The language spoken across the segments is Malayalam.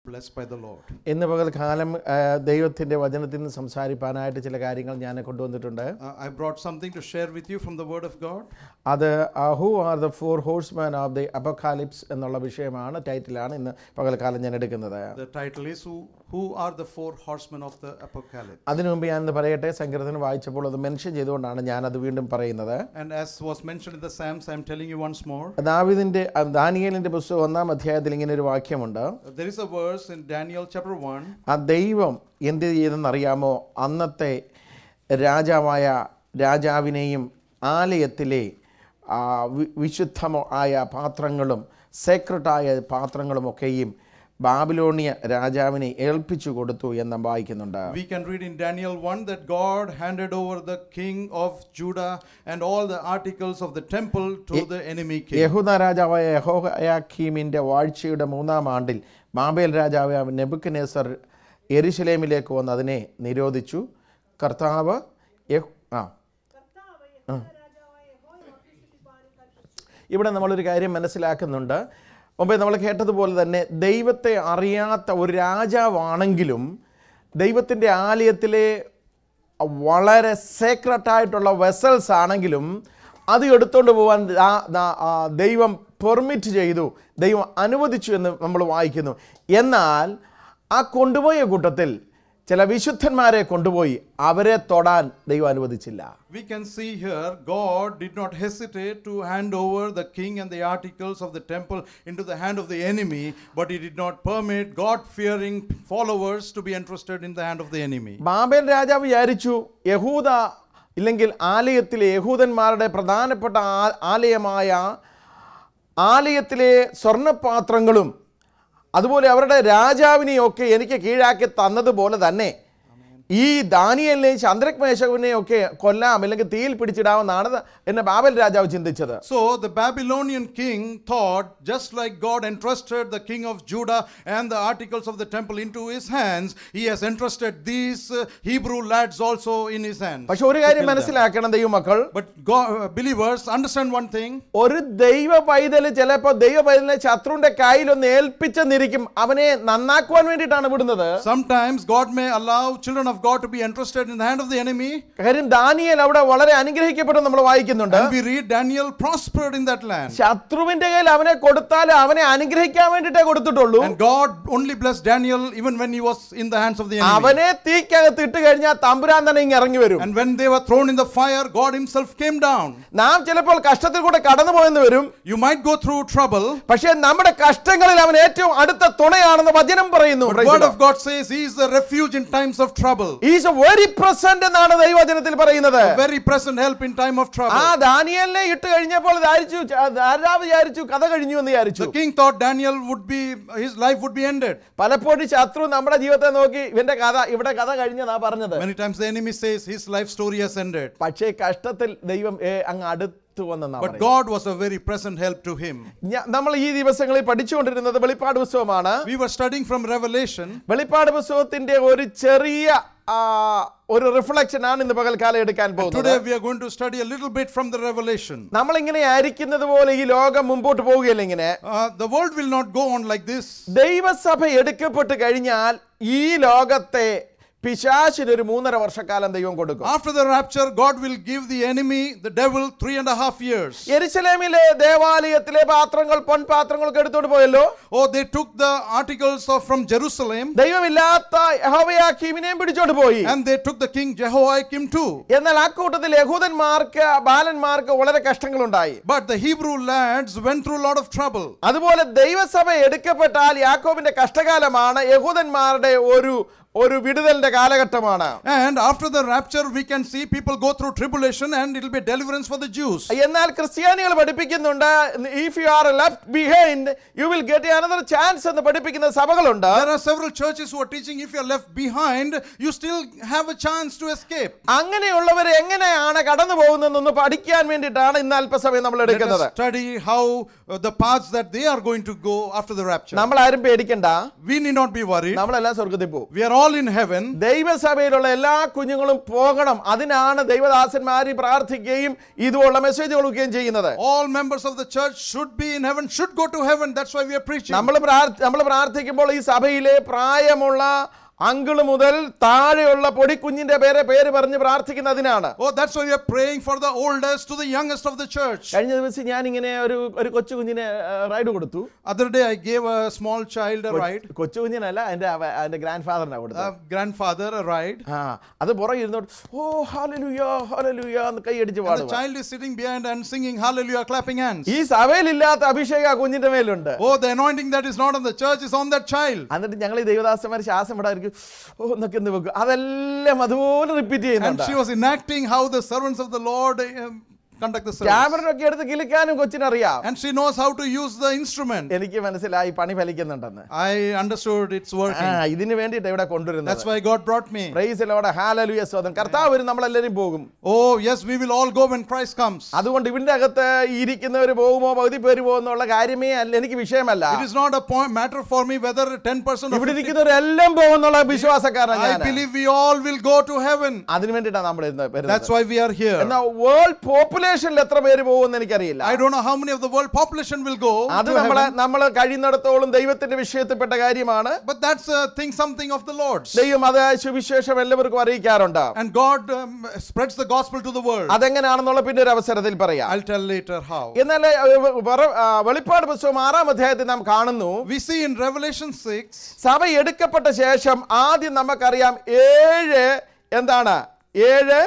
blessed by the Lord. ഇന്ന് പകൽക്കാലം ആ, ദൈവത്തിൻ്റെ വചനത്തിൽ നിന്ന് സംസാരിപ്പാനായിട്ട് ചില കാര്യങ്ങൾ ഞാൻ കൊണ്ടുവന്നിട്ടുണ്ട് Uh, I brought something to share with you from the Word of God. അത് who are the four horsemen of the apocalypse എന്നുള്ള വിഷയമാണ് ടൈറ്റിലാണ് ഇന്ന് പകൽക്കാലം ഞാൻ എടുക്കുന്നത് The title is Who, Who Are the Four Horsemen of the Apocalypse? അതിനു മുമ്പ് ഞാനൊന്ന് പറയട്ടെ സങ്കീർത്തനം വായിച്ചപ്പോൾ അത് മെൻഷൻ ചെയ്തുകൊണ്ടാണ് ഞാനത് വീണ്ടും പറയുന്നത് And as was mentioned in the Psalms, I'm telling you once more. ദാവിദിൻ്റെ ദാനിയേലിൻ്റെ പുസ്തകം ഒന്നാം അധ്യായത്തിൽ ഇങ്ങനെ ഒരു വാക്യമുണ്ട് uh, There is a verse in Daniel chapter 1. ആ ദൈവം എന്ത് ചെയ്തെന്നറിയാമോ അന്നത്തെ രാജാവായ രാജാവിനെയും ആലയത്തിലെ ആ, വി- വിശുദ്ധമോ ആയ പാത്രങ്ങളും സേക്രട്ടായ പാത്രങ്ങളുമൊക്കെയും ബാബിലോണിയ രാജാവിനെ ഏൽപ്പിച്ചു കൊടുത്തു എന്ന് വായിക്കുന്നുണ്ട് We can read in Daniel 1 that God handed over the king of Judah and all the articles of the temple to the enemy king. യഹൂദ രാജാവായ യഹോയാക്കീമിൻ്റെ വാഴ്ചയുടെ മൂന്നാം ആണ്ടിൽ ബാബേൽ രാജാവ് നെബുക്കനേസർ എരുശലേമിലേക്ക് വന്ന് അതിനെ നിരോധിച്ചു കർത്താവ് യഹ്- ആ ഇവിടെ നമ്മളൊരു കാര്യം മനസ്സിലാക്കുന്നുണ്ട് മുമ്പേ നമ്മൾ കേട്ടതുപോലെ തന്നെ ദൈവത്തെ അറിയാത്ത ഒരു രാജാവാണെങ്കിലും ദൈവത്തിൻ്റെ ആലയത്തിലെ വളരെ സേക്രട്ടായിട്ടുള്ള വെസൽസ് ആണെങ്കിലും അത് എടുത്തുകൊണ്ട് പോകാൻ ദാ- ദാ- ആ ദൈവം പെർമിറ്റ് ചെയ്തു ദൈവം അനുവദിച്ചു എന്ന് നമ്മൾ വായിക്കുന്നു എന്നാൽ ആ കൊണ്ടുപോയ കൂട്ടത്തിൽ ചില വിശുദ്ധന്മാരെ കൊണ്ടുപോയി അവരെ തൊടാൻ ദൈവം അനുവദിച്ചില്ല We can see here God did not hesitate to hand over the king and the articles of the temple into the hand of the enemy, but he did not permit God fearing followers to be entrusted in the hand of the enemy. Babel രാജാവ് വിചാരിച്ചു യഹൂദ ഇല്ലെങ്കിൽ ആലയത്തിലെ യഹൂദന്മാരുടെ പ്രധാനപ്പെട്ട ആ- ആലയമായ ആലയത്തിലെ സ്വർണ്ണപാത്രങ്ങളും അതുപോലെ അവരുടെ രാജാവിനെയൊക്കെ എനിക്ക് കീഴാക്കി തന്നതുപോലെ തന്നെ ഈ ദാനിയലിനെയും ചന്ദ്രക്മേശവിനെയും ഒക്കെ കൊല്ലാം അല്ലെങ്കിൽ തീയിൽ പിടിച്ചിടാമെന്നാണ് എന്നെ ബാബൽ രാജാവ് ചിന്തിച്ചത് So the Babylonian king thought, just like God entrusted the king of Judah and the articles of the temple into his hands, he has entrusted these uh, Hebrew lads also in his hands. പക്ഷെ ഒരു കാര്യം മനസ്സിലാക്കണം ദൈവമക്കൾ But God, uh, believers, understand one thing. ഒരു ദൈവ പൈതൽ ചിലപ്പോൾ ദൈവ പൈതലിനെ ശത്രുവിന്റെ കയ്യിലൊന്ന് ഏൽപ്പിച്ചെന്നിരിക്കും അവനെ നന്നാക്കുവാൻ വേണ്ടിയിട്ടാണ് വിടുന്നത് Sometimes God may allow children of God to be entrusted in the hand of the enemy. കാര്യം ദാനിയേൽ അവിടെ വളരെ അനുഗ്രഹിക്കപ്പെടും നമ്മൾ വായിക്കുന്നുണ്ട് And we read Daniel prospered in that land. ശത്രുവിന്റെ കയ്യിൽ അവനെ കൊടുത്താൽ അവനെ അനുഗ്രഹിക്കാൻ വേണ്ടിയിട്ടേ കൊടുത്തിട്ടുള്ളൂ And God only blessed Daniel even when he was in the hands of the enemy. അവനെ തീക്കകത്ത് ഇട്ട് കഴിഞ്ഞാൽ തമ്പുരാൻ തന്നെ ഇങ്ങ് ഇറങ്ങി വരും And when they were thrown in the fire, God himself came down. നാം ചിലപ്പോൾ കഷ്ടത്തിൽ കൂടെ കടന്നു പോയെന്ന് വരും You might go through trouble. പക്ഷേ നമ്മുടെ കഷ്ടങ്ങളിൽ അവൻ ഏറ്റവും അടുത്ത തുണയാണെന്ന് വചനം പറയുന്നു But word of God says he is the refuge in times of trouble. Is very present എന്നാണ് ദൈവവചനത്തിൽ പറയുന്നത് A very present help in time of ആ trouble. ദാനിയലിനെ ഇട്ട് കഴിഞ്ഞപ്പോൾ ധാരിച്ചു രാജാവ് വിചാരിച്ചു കഥ കഴിഞ്ഞു എന്ന് വിചാരിച്ചു The king thought Daniel would be, his life would be ended. പലപ്പോഴും ശത്രു നമ്മുടെ ജീവിതത്തെ നോക്കി ഇവന്റെ കഥ ഇവിടെ കഥ കഴിഞ്ഞതാ പറഞ്ഞത് Many times the enemy says his life story has ended. പക്ഷേ കഷ്ടത്തിൽ ദൈവം ഏ, അങ്ങ് അടുത്ത് വന്നെന്നാ But പറയുന്നത്. God was a very present help to him. ഞാ- നമ്മൾ ഈ ദിവസങ്ങളിൽ പഠിച്ചുകൊണ്ടിരുന്നത് വെളിപ്പാട് പുസ്തകമാണ് We were studying from Revelation. വെളിപ്പാട് പുസ്തകത്തിന്റെ ഒരു ചെറിയ ആ, ഒരു റിഫ്ലക്ഷൻ ആണ് ഇന്ന് പകൽക്കാലം എടുക്കാൻ പോകുന്നത് Today we are going to study a little bit from the Revelation. നമ്മൾ ഇങ്ങനെ ആയിരിക്കുന്നത് പോലെ ഈ ലോകം മുമ്പോട്ട് പോവുകയല്ല ഇങ്ങനെ Uh, the world will not go on like this. ദൈവസഭ എടുക്കപ്പെട്ട് കഴിഞ്ഞാൽ ഈ ലോകത്തെ പിശാചിന് ഒരു മൂന്നര വർഷക്കാലം ദൈവം കൊടുക്കും After the rapture, God will give the enemy, the devil, three and a half years. യെരുശലേമിലെ ദേവാലയത്തിലെ പാത്രങ്ങൾ പൊൻപാത്രങ്ങളൊക്കെ എടുത്തോണ്ട് പോയല്ലോ Oh, they took the articles of from Jerusalem ദൈവമില്ലാത്ത യഹോവയാക്കീമിനെയും പിടിച്ചോണ്ട് പോയി and they took the king Jehoiakim too. എന്നാൽ ആ കൂട്ടത്തിൽ യഹൂദന്മാർക്ക് ബാലന്മാർക്ക് വളരെ കഷ്ടങ്ങളുണ്ടായി But the Hebrew lads went through a lot of trouble. അതുപോലെ ദൈവസഭ എടുക്കപ്പെട്ടാൽ യാക്കോബിന്റെ കഷ്ടകാലമാണ് യഹൂദന്മാരുടെ ഒരു ഒരു വിടുതലിന്റെ കാലഘട്ടമാണ് And after the rapture, we can see people go through tribulation and it will be deliverance for the Jews. എന്നാൽ ക്രിസ്ത്യാനികൾ പഠിപ്പിക്കുന്നുണ്ട് if you are left behind you will get another chance എന്ന് പഠിപ്പിക്കുന്ന സഭകളുണ്ട് There are several churches who are teaching if you are left behind, you still have a chance to escape. അങ്ങനെയുള്ളവർ എങ്ങനെയാണ് കടന്നു പോകുന്നതെന്നൊന്ന് പഠിക്കാൻ വേണ്ടിയിട്ടാണ് ഇന്ന് അല്പസമയം നമ്മൾ Let എടുക്കുന്നത് us study how uh, the paths that they are going to go after the rapture. നമ്മൾ ആരും പേടിക്കണ്ട We need not be worried. നമ്മളെല്ലാം സ്വർഗത്തിൽ പോകും We are all all in heaven. ദൈവസഭയിലുള്ള എല്ലാ കുഞ്ഞുങ്ങളും പോകണം അതിനാണ് ദൈവദാസന്മാർ പ്രാർത്ഥിക്കുകയും ഇതുപോലുള്ള മെസ്സേജ് കൊടുക്കുകയും ചെയ്യുന്നത് All members of the church should be in heaven, should go to heaven. That's why we are preaching. നമ്മൾ നമ്മൾ പ്രാർത്ഥിക്കുമ്പോൾ ഈ സഭയിലെ പ്രായമുള്ള അങ്കിള് മുതൽ താഴെയുള്ള പൊടിക്കുഞ്ഞിന്റെ പേരെ പേര് പറഞ്ഞ് പ്രാർത്ഥിക്കുന്നതിനാണ് Oh, that's why we are praying for the oldest to the youngest of the church. കഴിഞ്ഞ ദിവസം ഞാൻ ഇങ്ങനെ ഒരു ഒരു കൊച്ചു കുഞ്ഞിനെ റൈഡ് കൊടുത്തു Other day, I gave a small child a ride, കൊച്ചു കുഞ്ഞിനല്ല എൻ്റെ അവ- എൻ്റെ ഗ്രാൻഡ് ഫാദറിനാണ് കൊടുത്തത് a grandfather a ride. ആ അത് പുറകെ ഇരുന്നോട്ട് ഓ ഹാലലുയ ഹാലലുയ എന്ന് കൈയടിച്ച് And the പാടുക child is sitting behind and singing hallelujah, clapping hands. ഈ സഭയിലില്ലാത്ത അഭിഷേകം ആ കുഞ്ഞിന്റെ മേലുണ്ട് Oh, the anointing that is not on the church is on that child. എന്നിട്ട് ഞങ്ങൾ ഈ ദേവദാസന്മാർ ശ്വാസം വിടാതിരിക്കും ഓ എന്നൊക്കെ എന്ന് വെക്കും അതെല്ലാം അതുപോലെ റിപ്പീറ്റ് And ചെയ്യുന്നുണ്ട് she was enacting how the servants of the Lord um, conduct the service. ക്യാമറയൊക്കെ എടുത്ത് കിളിക്കാനും കൊച്ചിനറിയാം And she knows how to use the instrument. എനിക്ക് മനസ്സിലായി പണി ഫലിക്കുന്നുണ്ടെന്ന് I understood it's ആ working. ഇതിന് വേണ്ടിയിട്ട് ഇവിടെ കൊണ്ടുവരുന്നത് That's why God brought me. പ്രൈസിലോടെ ഹാലലുയ സ്വതം കർത്താവ് വരും നമ്മളെല്ലാവരും പോകും Oh, yes, we will all go when Christ comes. അതുകൊണ്ട് ഇവന്റെ അകത്ത് ഇരിക്കുന്നവർ പോകുമോ പകുതി പേര് പോകുന്നുള്ള കാര്യമേ അല്ല എനിക്ക് വിഷയമല്ല It is not a point, matter for me whether 10% ഇവിടെ of ഇരിക്കുന്നവരെല്ലാം പോകുന്നുള്ള വിശ്വാസക്കാരൻ I ഞാൻ believe we all will go to heaven. അതിനു വേണ്ടിയിട്ടാണ് നമ്മൾ ഇന്ന് That's വരുന്നത് why we are here. എന്നാൽ വേൾഡ് പോപ്പുലേഷനിൽ എത്ര പേര് പോകുമെന്ന് എനിക്കറിയില്ല I don't know how many of the world population will go അത് to നമ്മളെ heaven, നമ്മൾ കഴിയുന്നിടത്തോളം ദൈവത്തിന്റെ വിഷയത്തിൽപ്പെട്ട കാര്യമാണ് but that's a thing, something of the Lord's. ദൈവം അത് സുവിശേഷം എല്ലാവർക്കും അറിയിക്കാറുണ്ട് And God um, spreads the gospel to the world. അതെങ്ങനെയാണെന്നുള്ള പിന്നെ ഒരു അവസരത്തിൽ പറയാം I'll tell later how. എന്നാൽ ഏഹ്, വറ- ആ, വെളിപ്പാട് പുസ്തകം ആറാം അധ്യായത്തിൽ നാം കാണുന്നു We see in Revelation 6, സഭ എടുക്കപ്പെട്ട ശേഷം ആദ്യം നമുക്കറിയാം ഏഴ് എന്താണ് ഏഴ്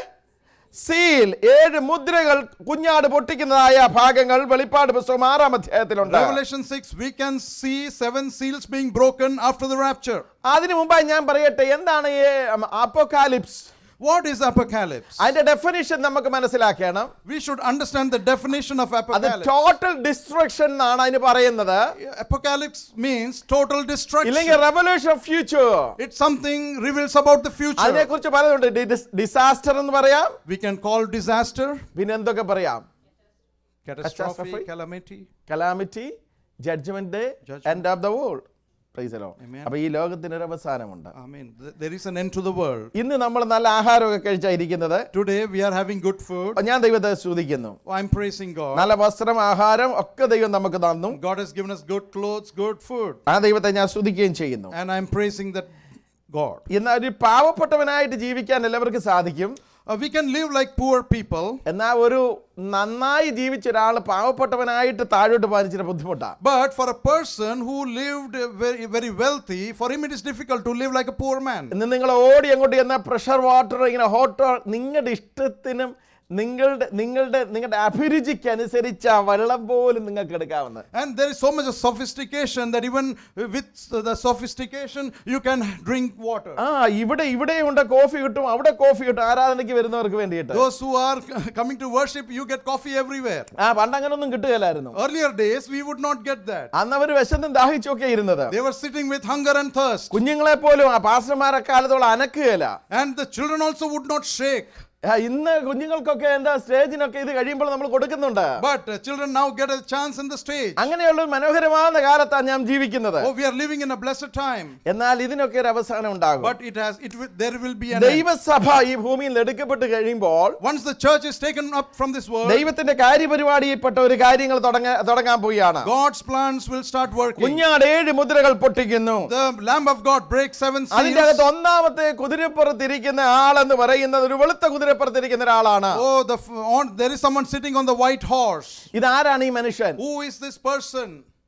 സീൽ ഏഴ് മുദ്രകൾ കുഞ്ഞാട് പൊട്ടിക്കുന്നതായ ഭാഗങ്ങൾ വെളിപ്പാട് പുസ്തകം ആറാം അധ്യായത്തിലുണ്ട് Revelation 6, we can see seven seals being broken after the rapture. അതിനു മുമ്പായി ഞാൻ പറയട്ടെ എന്താണ് ഈ അപ്പോകാലിപ്സ് What is apocalypse? അതിന്റെ ഡെഫിനിഷൻ നമുക്ക് മനസ്സിലാക്കണം We should understand the definition of അത് apocalypse. ടോട്ടൽ ഡിസ്ട്രക്ഷൻ എന്നാണ് അതിന് പറയുന്നത് Apocalypse means total destruction. ഇല്ലെങ്കിൽ revolution of future It's something reveals about the future. അതിനെ കുറിച്ച് പറയുന്നുണ്ട് ഡിസാസ്റ്റർ എന്ന് പറയാം We can call disaster, പിന്നെ എന്തൊക്കെ പറയാം catastrophe, Catastrophe. calamity. Calamity judgment Judgment. End of the world praise Lord Amen. അപ്പൊ ഈ ലോകത്തിന് ഒരു അവസാനമുണ്ട് Amen. Th- There is an end to the world. ഇന്ന് നമ്മൾ നല്ല ആഹാരമൊക്കെ കഴിച്ചായിരിക്കുന്നത് Today we are having good food. ഞാൻ ദൈവത്തെ സ്തുതിക്കുന്നു I'm praising God. നല്ല വസ്ത്രം ആഹാരം ഒക്കെ ദൈവം നമുക്ക് തന്നു God has given us good clothes, good food. ആ ദൈവത്തെ ഞാൻ സ്തുതിക്കുകയും ചെയ്യുന്നു And I'm praising that God. എന്നാൽ ഒരു പാവപ്പെട്ടവനായിട്ട് ജീവിക്കാൻ എല്ലാവർക്കും സാധിക്കും Uh, we can live like poor people, എന്നാൽ ഒരു നന്നായി ജീവിച്ച ഒരാൾ പാവപ്പെട്ടവനായിട്ട് താഴോട്ട് പാലിച്ചിട്ട് ബുദ്ധിമുട്ടാണ് but for a person who lived uh, very, very wealthy, for him it is difficult to live like a poor man. ഇന്ന് നിങ്ങൾ ഓടി അങ്ങോട്ട് ചെന്ന പ്രഷർ വാട്ടർ ഇങ്ങനെ ഹോട്ട് നിങ്ങളുടെ ഇഷ്ടത്തിനും നിങ്ങളുടെ നിങ്ങളുടെ നിങ്ങളുടെ അഭിരുചിക്ക് അനുസരിച്ച് ആ വെള്ളം പോലും നിങ്ങൾക്ക് എടുക്കാവുന്നത് And there is so much of sophistication that even with the sophistication, you can drink water. ആ ഇവിടെ ഇവിടെയുണ്ട് കോഫി കിട്ടും അവിടെ കോഫി കിട്ടും ആരാധനയ്ക്ക് വരുന്നവർക്ക് വേണ്ടിയിട്ട് Those who are coming to worship, you get coffee everywhere. ആ പണ്ട് അങ്ങനൊന്നും കിട്ടുകയില്ലായിരുന്നു Earlier days, we would not get that. അന്ന് അവർ വിശന്നും ദാഹിച്ചൊക്കെ ഇരുന്നത് They were sitting with hunger and thirst. കുഞ്ഞുങ്ങളെ പോലും ആ പാസ്റ്റർമാരെ കാലത്തോളം അനക്കുകയില്ല And the children also would not shake. ആ, ഇന്ന് കുഞ്ഞുങ്ങൾക്കൊക്കെ എന്താ സ്റ്റേജിനൊക്കെ ഇത് കഴിയുമ്പോൾ നമ്മൾ കൊടുക്കുന്നുണ്ട് But uh, children now get a chance in the stage. അങ്ങനെയുള്ള ഒരു മനോഹരമായ കാലത്താണ് ഞാൻ ജീവിക്കുന്നത് Oh, we are living in a blessed time. എന്നാൽ ഇതിനൊക്കെ ഒരു അവസാനം ഉണ്ടാകും But it has, it will, there will be an end. ദൈവസഭ ഈ ഭൂമിയിൽ എടുക്കപ്പെട്ട് കഴിയുമ്പോൾ Once the church is taken up from this world, ദൈവത്തിന്റെ കാര്യപരിപാടിയിൽപ്പെട്ട ഒരു കാര്യങ്ങൾ തുടങ്ങ തുടങ്ങാൻ പോവുകയാണ് God's plans will start working. കുഞ്ഞാട് ഏഴ് മുദ്രകൾ പൊട്ടിക്കുന്നു The Lamb of God breaks seven അതിന്റെ seals. അകത്ത് ഒന്നാമത്തെ കുതിരപ്പുറത്തിരിക്കുന്ന ആളെന്ന് പറയുന്നത് ഒരു വെളുത്ത കുതിരപ്പുറത്തിരിക്കുന്ന ഒരാളാണ് Oh, the f- on, there is someone sitting on the white horse. ഇതാരാണ് ഈ മനുഷ്യൻ Who is this person?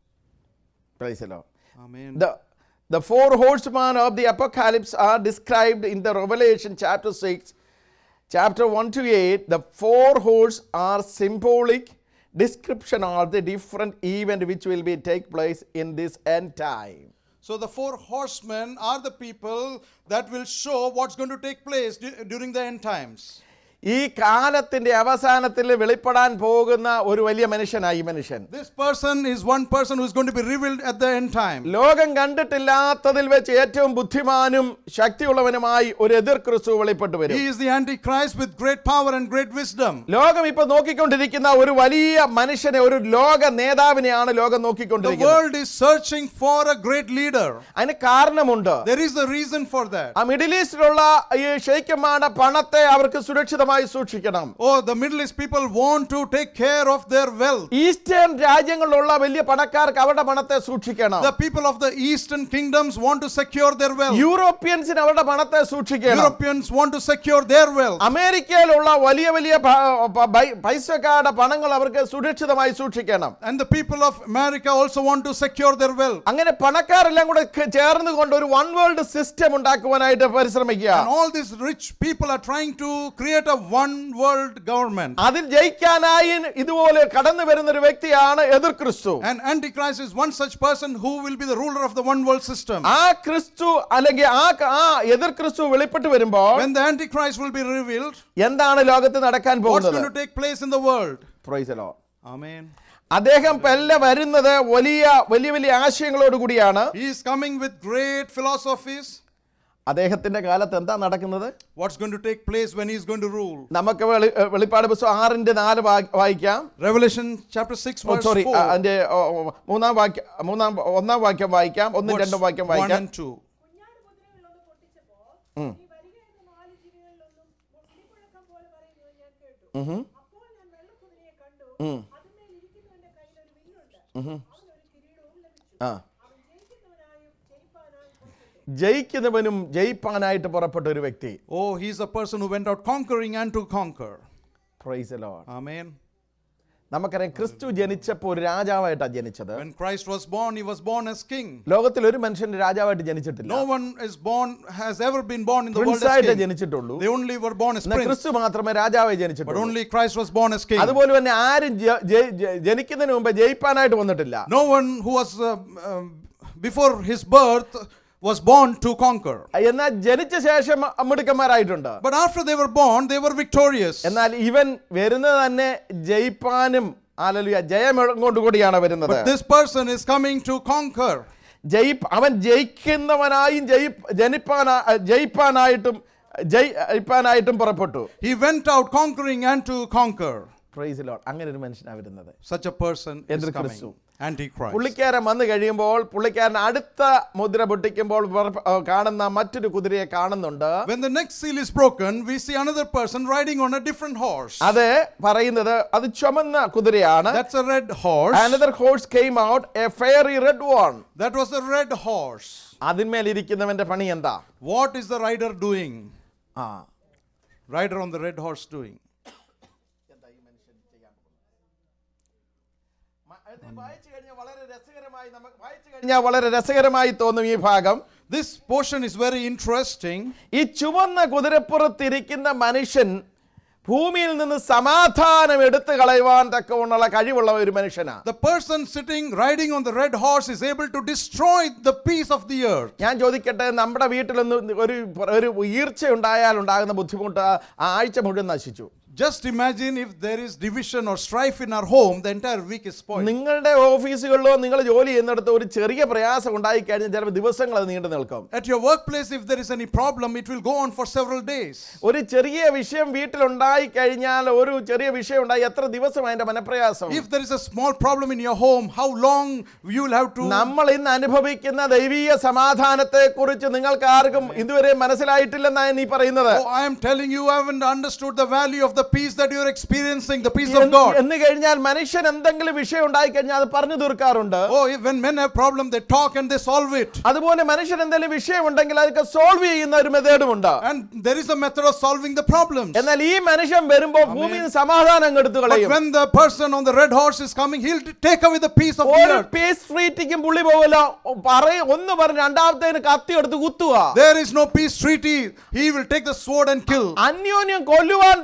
Praise the Lord. Amen. The, the four horsemen of the apocalypse are described in the Revelation chapter 6, chapter 1 to 8. The four horse are symbolic description of the different event which will be take place in this end time. So the four horsemen are the people that will show what's going to take place du- during the end times. ഈ കാലത്തിന്റെ അവസാനത്തിൽ വെളിപ്പെടാൻ പോകുന്ന ഒരു വലിയ മനുഷ്യനായി ഈ മനുഷ്യൻ This person is one person who is going to be revealed at the end time. ലോകം കണ്ടിട്ടില്ലാത്തതിൽ വെച്ച് ഏറ്റവും ബുദ്ധിമാനും ശക്തിയുള്ളവനുമായി ഒരു എതിർ ക്രിസ്തു വെളിപ്പെട്ടു വരും He is the Antichrist with great power and great wisdom. ലോകം ഇപ്പൊ നോക്കിക്കൊണ്ടിരിക്കുന്ന ഒരു വലിയ മനുഷ്യനെ ഒരു ലോക നേതാവിനെയാണ് ലോകം The നോക്കിക്കൊണ്ടിരിക്കുന്നത് world is searching for a great leader. അതിന് കാരണമുണ്ട് There is a reason for that. ആ മിഡിൽ ഈസ്റ്റിലുള്ള ഈ ഷെയ്ക്കന്മാരുടെ പണത്തെ അവർക്ക് സുരക്ഷിതമായി സൂക്ഷിക്കണം Oh, the Middle East people want to take care of their wealth. Eastern രാജ്യങ്ങളിലുള്ള വലിയ പണക്കാർക്ക് അവരുടെ പണത്തെ സൂക്ഷിക്കണം The people of the Eastern kingdoms want to secure their wealth. യൂറോപ്യൻസിന് അവരുടെ പണത്തെ സൂക്ഷിക്കണം Europeans want to secure their wealth. അമേരിക്കയിലുള്ള വലിയ വലിയ പ- പ- പൈ- പൈസക്കാരുടെ പണങ്ങൾ അവർക്ക് സുരക്ഷിതമായി സൂക്ഷിക്കണം And the people of America also want to secure their wealth. അങ്ങനെ പണക്കാരെല്ലാം കൂടെ ക- ചേർന്നുകൊണ്ട് ഒരു വൺ വേൾഡ് സിസ്റ്റം ഉണ്ടാക്കുവാനായിട്ട് പരിശ്രമിക്കുക And all these rich people are trying to create a one world government. അതിൽ ജയിക്കാനായി ഇതുപോലെ കടന്നു വരുന്ന ഒരു വ്യക്തിയാണ് എതിർ ക്രിസ്തു And Antichrist is one such person who will be the ruler of the one world system. ആ ക്രിസ്തു അല്ലെങ്കിൽ ആ ആ എതിർ ക്രിസ്തു വെളിപ്പെട്ട് വരുമ്പോൾ When the Antichrist will be revealed, എന്താണ് ലോകത്ത് നടക്കാൻ what's പോകുന്നത് going to take place in the world? Praise the Lord. Amen. അദ്ദേഹം പെല്ല വരുന്നത് വലിയ വലിയ വലിയ ആശയങ്ങളോട് കൂടിയാണ് He is coming with great philosophies. അദ്ദേഹത്തിന്റെ കാലത്ത് എന്താ നടക്കുന്നത് What's going to take place when he is going to rule? നമുക്ക് വെളി- ഏ, വെളിപ്പാട് പുസ്തകം ആറിന്റെ നാല് വാ- വായിക്കാം Revelation chapter 6, verse സോറി 4. അതിന്റെ ഓ, ഓ, മൂന്നാം വാക്യം മൂന്നാം ഒന്നാം വാക്യം വായിക്കാം ഒന്നും Verse രണ്ടും വാക്യം 1 വായിക്കാം and 2. കുഞ്ഞാട് മുദ്രകളൊന്ന് പൊട്ടിച്ചപ്പോൾ നീ വരിക എന്ന നാല് ജീവികളിലൊന്നും ഇടിമുഴക്കം പോലെ പറയുന്നത് ഞാൻ കേട്ടു അപ്പോൾ ഞാൻ വെള്ളക്കുതിരയെ കണ്ടു അതിന്മേൽ ഇരിക്കുന്നവന്റെ കയ്യിൽ ഒരു വില്ലുണ്ട് അവനൊരു കിരീടവും ലഭിച്ചു ആ അവൻ ജയിക്കുന്നവനായും ജയിപ്പാനായും പുറപ്പെട്ടു ജയിക്കുന്നവനും ജയിപ്പാനായിട്ട് പുറപ്പെട്ട ഒരു വ്യക്തി Oh, he's a person who went out conquering and to conquer. Praise Lord Amen. നമുക്കറിയാം ക്രിസ്തു ജനിച്ചപ്പോൾ ഒരു രാജാവായിട്ടാണ് ജനിച്ചത് When Christ was born, he was born as king. ലോകത്തിൽ ഒരു മനുഷ്യൻ രാജാവായിട്ട് ജനിച്ചിട്ടില്ല No one is born, has ever been born in the world as പ്രിൻസായിട്ട് king. ജനിച്ചിട്ടുള്ളൂ They only were born as എന്നാൽ prince. ക്രിസ്തു മാത്രമേ രാജാവായി But ജനിച്ചിട്ടുള്ളൂ only Christ was born as king. അതുപോലെ തന്നെ ആരും ജ- ജ- ജ- ജനിക്കുന്നതിന് മുമ്പ് ജയിപ്പാനായിട്ട് വന്നിട്ടില്ല No one who was uh, um, before his birth was born to conquer. എന്നാൽ ജനിച്ച ശേഷം മിടുക്കന്മാരായിട്ടുണ്ട് But after they were born, they were victorious. എന്നാൽ ഇവൻ വരുന്നത് തന്നെ ജയിപ്പാനും ആലലുയ ജയം കൊണ്ടുകൂടിയാണ് വരുന്നത് But this person is coming to conquer. ജയി അവൻ ജയിക്കുന്നവനായും ജയി ജനിപ്പാനാ ജയിപ്പാനായിട്ടും ജയിപ്പാനായിട്ടും പുറപ്പെട്ടു He went out conquering and to conquer. Praise Lord അങ്ങനെ ഒരു മനുഷ്യനാണ് വരുന്നത് Such a person is Enter coming. Christu. Antichrist. പുള്ളിക്കാരൻ വന്നു കഴിയുമ്പോൾ പുള്ളിക്കാരൻ അടുത്ത മുദ്ര പൊട്ടിക്കുമ്പോൾ പുറപ്പെ- ആ, കാണുന്ന മറ്റൊരു കുതിരയെ കാണുന്നുണ്ട് When the next seal is broken, we see another person riding on a different horse. അത് പറയുന്നത് അത് ചുമന്ന കുതിരയാണ് That's a red horse. Another horse came out a fiery red one That was a red horse. അതിന്മേൽ ഇരിക്കുന്നവന്റെ പണി എന്താ What is the rider doing? ആ Rider on the red horse doing? വായിച്ചു കഴിഞ്ഞാൽ വളരെ രസകരമായി നമുക്ക് വായിച്ചു കഴിഞ്ഞാൽ വളരെ രസകരമായി തോന്നും ഈ ഭാഗം This portion is very interesting. ഈ ചുവന്ന കുതിരപ്പുറത്തിരിക്കുന്ന മനുഷ്യൻ ഭൂമിയിൽ നിന്ന് സമാധാനം എടുത്തു കളയുവാൻ തക്കവണ്ണുള്ള കഴിവുള്ള ഒരു മനുഷ്യനാണ് The person sitting riding on the red horse is able to destroy the peace of the earth. ഞാൻ ചോദിക്കട്ടെ നമ്മുടെ വീട്ടിലൊന്ന് ഒരു ഒരു ഈർച്ച ഉണ്ടായാൽ ഉണ്ടാകുന്ന ബുദ്ധിമുട്ട് ആ ആഴ്ച മുഴുവൻ നശിച്ചു Just imagine if there is division or strife in our home, the entire week is spoiled. നിങ്ങളുടെ ഓഫീസുകളിലോ നിങ്ങൾ ജോലി ചെയ്യുന്നിടത്ത് ഒരു ചെറിയ പ്രയാസം ഉണ്ടായി കഴിഞ്ഞാൽ ചിലപ്പോൾ ദിവസങ്ങൾ അത് നീണ്ടു നിൽക്കും At your workplace, if there is any problem, it will go on for several days. ഒരു ചെറിയ വിഷയം വീട്ടിലുണ്ടായി കഴിഞ്ഞാൽ ഒരു ചെറിയ വിഷയം ഉണ്ടായി എത്ര ദിവസം അതിന്റെ മനപ്രയാസം If there is a small problem in your home, how long you will have to. നമ്മൾ ഇന്ന് അനുഭവിക്കുന്ന ദൈവീയ സമാധാനത്തെ കുറിച്ച് നിങ്ങൾക്ക് ആർക്കും ഇതുവരെ മനസ്സിലായിട്ടില്ലെന്നാണ് നീ പറയുന്നത് Oh, I am telling you, I haven't understood the value of the peace that you are experiencing, the peace of എന്ന് God. എന്ന് കഴിഞ്ഞാൽ മനുഷ്യൻ എന്തെങ്കിലും വിഷയം ഉണ്ടായി കഴിഞ്ഞാൽ അത് പറഞ്ഞു തീർക്കാറുണ്ട് Oh, if, when men have problem, they talk and they solve it. അതുപോലെ മനുഷ്യൻ എന്തെങ്കിലും വിഷയം ഉണ്ടെങ്കിൽ അതൊക്കെ സോൾവ് ചെയ്യുന്ന ഒരു മെത്തേഡും ഉണ്ട് And there is a method of solving the problems. എന്നാൽ ഈ മനുഷ്യൻ വരുമ്പോൾ ഭൂമിയിൽ നിന്ന് സമാധാനം അങ്ങ് എടുത്തു But കളയും when the person on the red horse is coming, he'll t- take away the peace of the ഒരു earth. പീസ് സ്ട്രീറ്റിക്കും പുള്ളി പോകില്ല പറയും ഒന്ന് പറഞ്ഞ് രണ്ടാമത്തേന് കത്തി എടുത്ത് കുത്തുക There is no peace treaty. He will take the sword and kill. അന്യോന്യം കൊല്ലുവാൻ തക്കവണ്ണം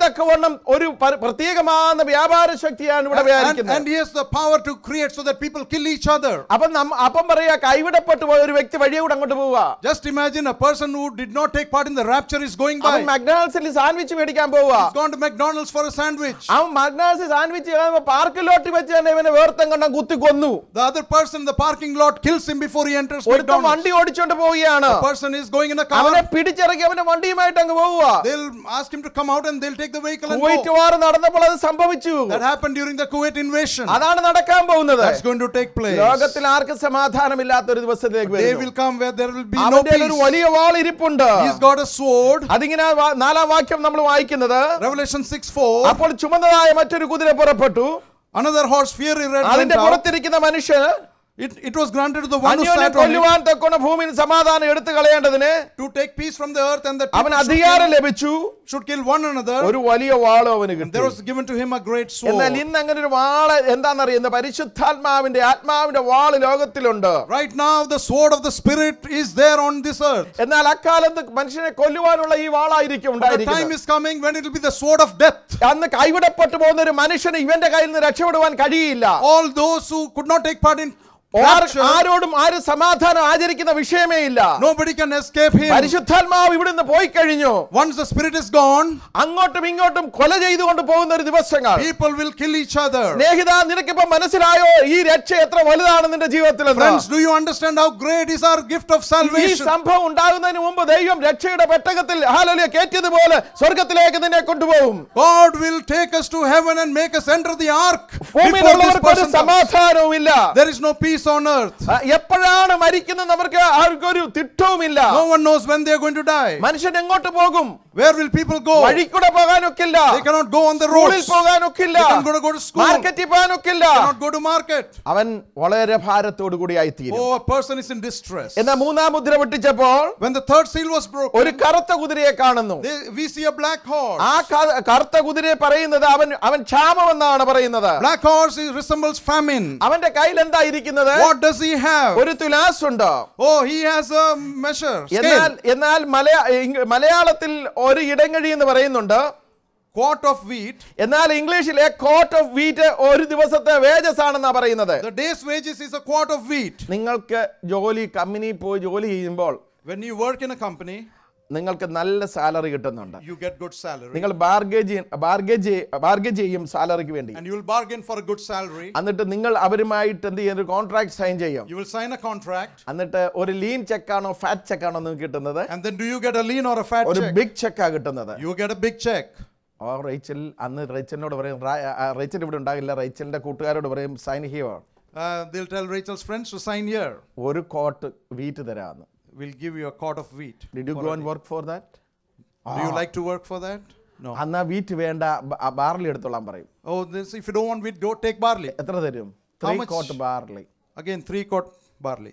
കാരണം ഒരു പ- പ്രത്യേകമായ വ്യാപാര ശക്തിയാണ് ഇവിടെ And, and, വ്യാപിക്കുന്നത് and he has the power to create so that people kill each other. അപ്പം നമ്മ അപ്പം പറയാ കൈവിടപ്പെട്ടു പോയ ഒരു വ്യക്തി വഴിയെ കൂടെ അങ്ങോട്ട് പോവുക Just imagine a person who did not take part in the rapture is going by. അവൻ മക്ഡൊണാൾഡ്സിൽ സാൻഡ്വിച്ച് മേടിക്കാൻ പോവുക He's gone to McDonald's for a sandwich. അവൻ മക്ഡൊണാൾഡ്സ് സാൻഡ്വിച്ച് കാണുമ്പോ പാർക്കിലോട്ട് വെച്ച് തന്നെ ഇവനെ വേർത്തം കണ്ട കുത്തി കൊന്നു The other person in the parking lot kills him before he enters ഒരുത്തൻ McDonald's. വണ്ടി ഓടിച്ചോണ്ട് പോവുകയാണ് The person is going in a അവനെ car. പിടിച്ചിറക്കി അവന്റെ വണ്ടിയുമായിട്ട് അങ്ങ് പോവുക They'll ask him to come out and they'll take the vehicle and Kuwait go. War നടന്നപ്പോൾ അത് സംഭവിച്ചു That happened during the Kuwait invasion. അതാണ് നടക്കാൻ പോകുന്നത് That's going to take place. ലോകത്തിൽ ആർക്കും സമാധാനമില്ലാത്ത ഒരു ദിവസത്തിലേക്ക് They വരുന്നു will come where there will be no അവന്റെ കയ്യിൽ ഒരു peace. വലിയ വാൾ ഇരിപ്പുണ്ട് He's got a sword. അതിങ്ങനെ വാ- നാലാം വാക്യം നമ്മൾ വായിക്കുന്നത് Revelation 6 4. അപ്പോൾ ചുമന്നതായ മറ്റൊരു കുതിര പുറപ്പെട്ടു Another horse, fiery red, went അതിന്റെ out. പുറത്തിരിക്കുന്ന മനുഷ്യന് It, it was granted to the one who അന്യോന്യം sat on it കൊല്ലുവാൻ തക്കോണ ഭൂമിയിൽ സമാധാനം എടുത്തു കളയേണ്ടതിന് to take peace from the earth and the അവന് people should അധികാരം kill, ലഭിച്ചു should kill one another. ഒരു വലിയ വാളും അവന് And കിട്ടി there was given to him a great എന്നാൽ sword. ഇന്ന് അങ്ങനെ ഒരു വാള് എന്താണെന്നറിയുന്നത് പരിശുദ്ധാത്മാവിന്റെ ആത്മാവിന്റെ വാള് ലോകത്തിലുണ്ട് Right now, the sword of the Spirit is there on this earth. എന്നാൽ അക്കാലത്ത് മനുഷ്യനെ കൊല്ലുവാനുള്ള ഈ വാളായിരിക്കും The time ഉണ്ടായിരിക്കുന്നത് is coming when it will be the sword of death. അന്ന് കൈവിടപ്പെട്ടു പോകുന്ന ഒരു മനുഷ്യന് ഇവന്റെ കയ്യിൽ നിന്ന് രക്ഷപ്പെടുവാൻ കഴിയില്ല All those who could not take part in ആർ- rapture, ആരോടും ആരും സമാധാനം ആചരിക്കുന്ന വിഷയമേ ഇല്ല nobody can escape him. പരിശുദ്ധാത്മാവ് ഇവിടുന്ന് പോയി കഴിഞ്ഞു Once the Spirit is gone, അങ്ങോട്ടും ഇങ്ങോട്ടും കൊല ചെയ്തുകൊണ്ട് പോകുന്ന ഒരു ദിവസങ്ങൾ people will kill each other. സ്നേഹിത നിനക്കിപ്പോ മനസ്സിലായോ ഈ രക്ഷ എത്ര വലുതാണ് നിന്റെ ജീവിതത്തിൽ Friends, do you understand how great is our gift of ഈ salvation? സംഭവം ഉണ്ടാകുന്നതിന് മുമ്പ് ദൈവം രക്ഷയുടെ പെട്ടകത്തിൽ ഹാലലിയ കയറ്റിയതുപോലെ സ്വർഗത്തിലേക്ക് നിന്നെ കൊണ്ടുപോകും God will take us to heaven and make us enter the ark. Before this ഭൂമിയിലുള്ളവർക്ക് ഒരു person comes. സമാധാനവും ഇല്ല There is no peace on earth. ആ, എപ്പോഴാണ് മരിക്കുന്നത് അവർക്ക് ആർക്കൊരു തിട്ടവുമില്ല No one knows when they are going to die. മനുഷ്യൻ എങ്ങോട്ട് പോകും Where will people go? വഴിക്കൂടെ പോകാനൊക്കില്ല They cannot go on the സ്കൂളിൽ roads. പോകാനൊക്കില്ല They can't go to, go to school. മാർക്കറ്റിൽ പോകാനൊക്കില്ല Cannot go to market. അവൻ വളരെ ഭാരത്തോടു കൂടിയായി തീരും Oh, a person is in distress. എന്നാൽ മൂന്നാം മുദ്ര പൊട്ടിച്ചപ്പോൾ When the third seal was broken, ഒരു കറുത്ത കുതിരയെ കാണുന്നു they, we see a black horse. ആ ക- കറുത്ത കുതിരയെ പറയുന്നത് അവൻ അവൻ ക്ഷാമമെന്നാണ് പറയുന്നത് Black horse is, resembles famine. അവന്റെ കയ്യിൽ എന്താ ഇരിക്കുന്നത് What does he have? ഒരു തുലാസ് ഉണ്ട് Oh, he has a measure. എന്നാൽ Scale. എന്നാൽ മലയാ ഇംഗ്- മലയാളത്തിൽ ഒരു ഇടങ്ങഴി എന്ന് പറയുന്നുണ്ട് Quart of wheat. എന്നാൽ ഇംഗ്ലീഷിലെ കോട്ട് ഓഫ് വീറ്റ് ഒരു ദിവസത്തെ വേജസ് ആണെന്നാ പറയുന്നത് The day's wages is a quart of wheat. നിങ്ങൾക്ക് ജോലി കമ്പനി പോയി ജോലി ചെയ്യുമ്പോൾ When you work in a company, നിങ്ങൾക്ക് നല്ല സാലറി കിട്ടുന്നുണ്ട് you get good salary. നിങ്ങൾ ബാർഗേജ് ബാർഗേജ് ബാർഗേജ് ചെയ്യും സാലറിക്ക് വേണ്ടി And you will bargain for a good salary. എന്നിട്ട് നിങ്ങൾ അവരുമായിട്ട് എന്ത് ചെയ്യും ഒരു കോൺട്രാക്ട് സൈൻ ചെയ്യും You will sign a contract. എന്നിട്ട് ഒരു ലീൻ ചെക്കാണോ ഫാറ്റ് ചെക്കാണോ നിങ്ങൾക്ക് കിട്ടുന്നത് And then do you get a lean or a fat ഒരു check? ബിഗ് ചെക്കാ കിട്ടുന്നത് You get a big check. ഓ റേച്ചൽ അന്ന് റേച്ചലിനോട് പറയും "റാ- ആ, റേച്ചൽ ഇവിടെ ഉണ്ടാകില്ല റേച്ചലിന്റെ കൂട്ടുകാരോട് പറയും sign here Uh, they'll tell Rachel's friends to sign here. ഒരു കോട്ട് വീറ്റ് തരാമെന്ന് We'll give you a quart of wheat. Did you go and work for that Do you like to work for that? No. അന്നാ വീറ്റ് വേണ്ട ബാർലി എടുത്തോളാൻ പറയും Oh, this if you don't want wheat, don't take barley. എത്ര തരും How three much? Quart barley Again, three quart barley.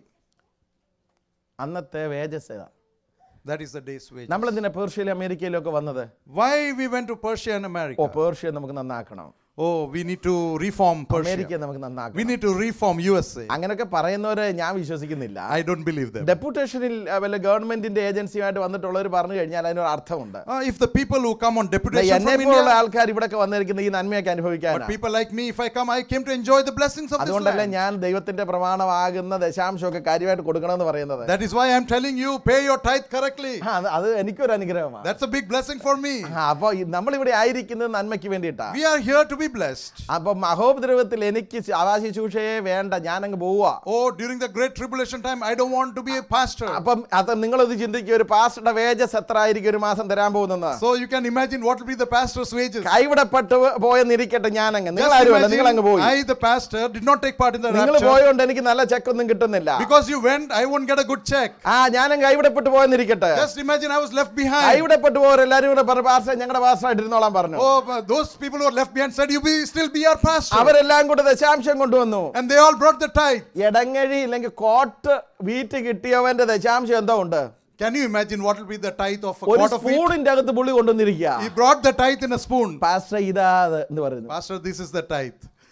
അന്നത്തെ വേജസ് ഏതാ That is the day's wage. നമ്മൾ എന്തിനാ പേർഷ്യയിലും അമേരിക്കയിലും ഒക്കെ വന്നത് Why we went to Persia and oh America? Persia നമുക്ക് നന്നാക്കണം Oh, we need to reform Persia. America നമുക്ക് We നന്നാക്കണം need to reform USA. അങ്ങനെയൊക്കെ പറയുന്നവരെ ഞാൻ വിശ്വസിക്കുന്നില്ല I don't believe them. ഡെപ്യൂട്ടേഷനിൽ അഹ്, വല്ല ഗവൺമെന്റിന്റെ ഏജൻസിയുമായിട്ട് വന്നിട്ടുള്ളവർ പറഞ്ഞു കഴിഞ്ഞാൽ അതിനൊരു അർത്ഥമുണ്ട് Uh, if the people who come on they, deputation എന്നെ from പോലുള്ള India, ആൾക്കാർ ഇവിടെയൊക്കെ വന്നിരിക്കുന്ന ഈ നന്മയൊക്കെ but അനുഭവിക്കാനാണ് people like me, if I come, I came to enjoy the blessings of this അതുകൊണ്ടല്ലേ land. ഞാൻ ദൈവത്തിന്റെ പ്രമാണമാകുന്ന ദശാംശമൊക്കെ കാര്യമായിട്ട് കൊടുക്കണമെന്ന് പറയുന്നത് That is why I'm telling you, pay your tithe correctly. ആ, അത് അത് എനിക്കൊരു അനുഗ്രഹമാണ് That's a big blessing for me. അപ്പൊ നമ്മളിവിടെ ആയിരിക്കുന്നത് നന്മയ്ക്ക് വേണ്ടിയിട്ടാ We are here to be blessed. അപ്പൊ മഹോപദ്രവത്തിൽ എനിക്ക് ആവാസി ശുശ്രൂഷയെ വേണ്ട ഞാനങ്ങ് പോവുക Oh, during the great tribulation time, I don't want to be a pastor. അപ്പം അത് നിങ്ങളത് ചിന്തിക്കുക ഒരു പാസ്റ്ററുടെ വേജസ് എത്ര ആയിരിക്കും ഒരു മാസം തരാൻ പോകുന്നത് So you can imagine what will be the pastor's wages. കൈവിടപ്പെട്ട് പോയെന്നിരിക്കട്ടെ ഞാനങ്ങ് നിങ്ങൾ Just ആരുമല്ല നിങ്ങൾ അങ്ങ് imagine, പോയി I, the pastor, did not take part in the നിങ്ങൾ rapture. പോയോണ്ട് എനിക്ക് നല്ല ചെക്ക് ഒന്നും കിട്ടുന്നില്ല Because you went, I won't get a good check. ആ ഞാനും കൈവിടപ്പെട്ട് പോയെന്നിരിക്കട്ടെ Just imagine I was left behind. കൈവിടപ്പെട്ട് പോരെല്ലാരും കൂടെ പറഞ്ഞു പാസ്റ്റർ ഞങ്ങളുടെ പാസ്റ്ററായിട്ട് ഇരുന്നോളാൻ പറഞ്ഞു Oh, but those people who are left behind said, You be still be our pastor. അവരെല്ലാം കൂടെ ദശാംശം കൊണ്ടുവന്നു And they all brought the tithe. എടങ്ങഴി ഇല്ലെങ്കിൽ കോട്ട് വീറ്റ് കിട്ടിയവന്റെ ദശാംശം എന്തോ ഉണ്ട് Can you imagine what will be the tithe of a ഒരു quart of wheat? സ്പൂണിന്റെ അകത്ത് പുള്ളി കൊണ്ടുവന്നിരിക്കുക He brought the tithe in a spoon. Pastor ഇതാ അത് എന്ന് പറയുന്നു Pastor, this is the tithe.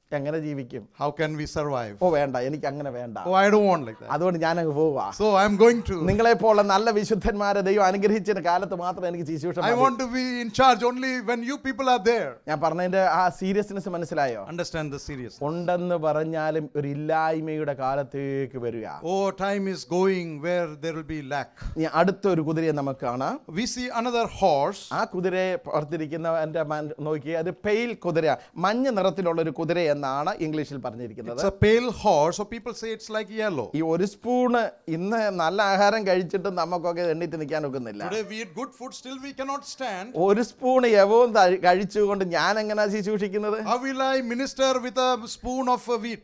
എങ്ങനെ ജീവിക്കും How can we survive? ഓ വേണ്ട എനിക്ക് അങ്ങനെ വേണ്ട Oh, I don't want like that. അതുകൊണ്ട് ഞാൻ അങ്ങ് പോവാ So I'm going to. നിങ്ങളെ പോലുള്ള നല്ല വിശുദ്ധന്മാരെ ദൈവം അനുഗ്രഹിച്ചതിന് കാലത്ത് മാത്രം എനിക്ക് ശുശ്രൂഷ I മതി. want to be in charge only when you people are there. ഞാൻ പറഞ്ഞതിന്റെ ആ സീരിയസ്നെസ് മനസ്സിലായോ Understand the seriousness. ഉണ്ടെന്ന് പറഞ്ഞാലും ഒരു ഇല്ലായ്മയുടെ കാലത്തേക്ക് വരിക Oh, time is going where there will be lack. ഇനി അടുത്തൊരു കുതിരയെ നമുക്ക് കാണാം We see another horse. ആ കുതിരയെ പുറത്തിരിക്കുന്ന എൻ്റെ നോക്കി അത് പെയിൽ കുതിര മഞ്ഞ നിറത്തിലുള്ള ഒരു കുതിര എന്നാണ് ഇംഗ്ലീഷിൽ പറഞ്ഞിരിക്കുന്നത് It's a pale horse, so people say it's like yellow. ഈ ഒരു സ്പൂണ് ഇന്ന് നല്ല ആഹാരം കഴിച്ചിട്ട് നമുക്കൊക്കെ എണ്ണീറ്റ് നിൽക്കാൻ ഒക്കുന്നില്ല Today we eat good food, still we cannot stand. ഒരു സ്പൂൺ യവവും ത- കഴിച്ചുകൊണ്ട് ഞാൻ എങ്ങനെ ശുശ്രൂഷിക്കുന്നത് How will I minister with a spoon of uh, wheat